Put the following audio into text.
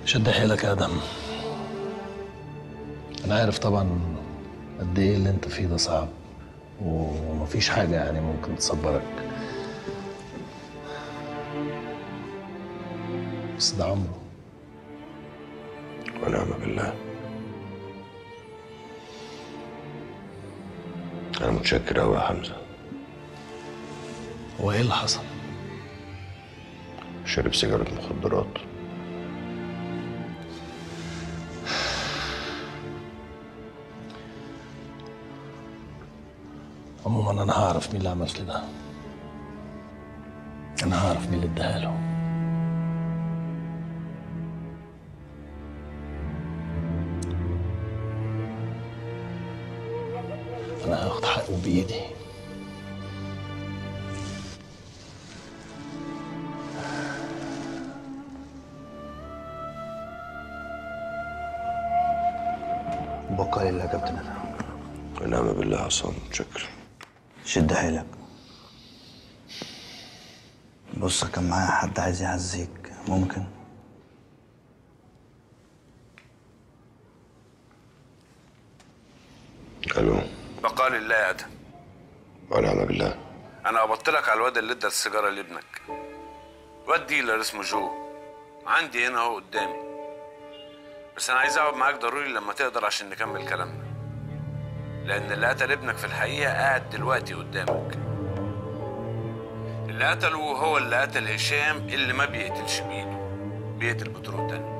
شد حيلك يا ادم انا عارف طبعا قد ايه اللي انت فيه ده صعب ومفيش حاجه يعني ممكن تصبرك بس ده عمره ونعم بالله أنا متشكر أوي يا حمزة هو ايه اللي حصل شرب سيجارة مخدرات عموما انا هعرف مين اللي عمل كده انا هعرف مين اللي اداها له انا هاخد حقه بايدي بقى لله يا كابتن ادم ونعم بالله يا عصام متشكر شد حيلك بص كان معايا حد عايز يعزيك ممكن ألو بقال لله يا ادم ونعم بالله انا قبضت لك على الواد اللي ادى السيجاره لابنك واد ديلر اسمه جو عندي هنا اهو قدامي بس انا عايز اقعد معاك ضروري لما تقدر عشان نكمل كلامنا لان اللي قتل ابنك في الحقيقه قاعد دلوقتي قدامك اللي قتله هو اللي قتل هشام اللي ما بيقتلش بايده بيقتل بطرق تانية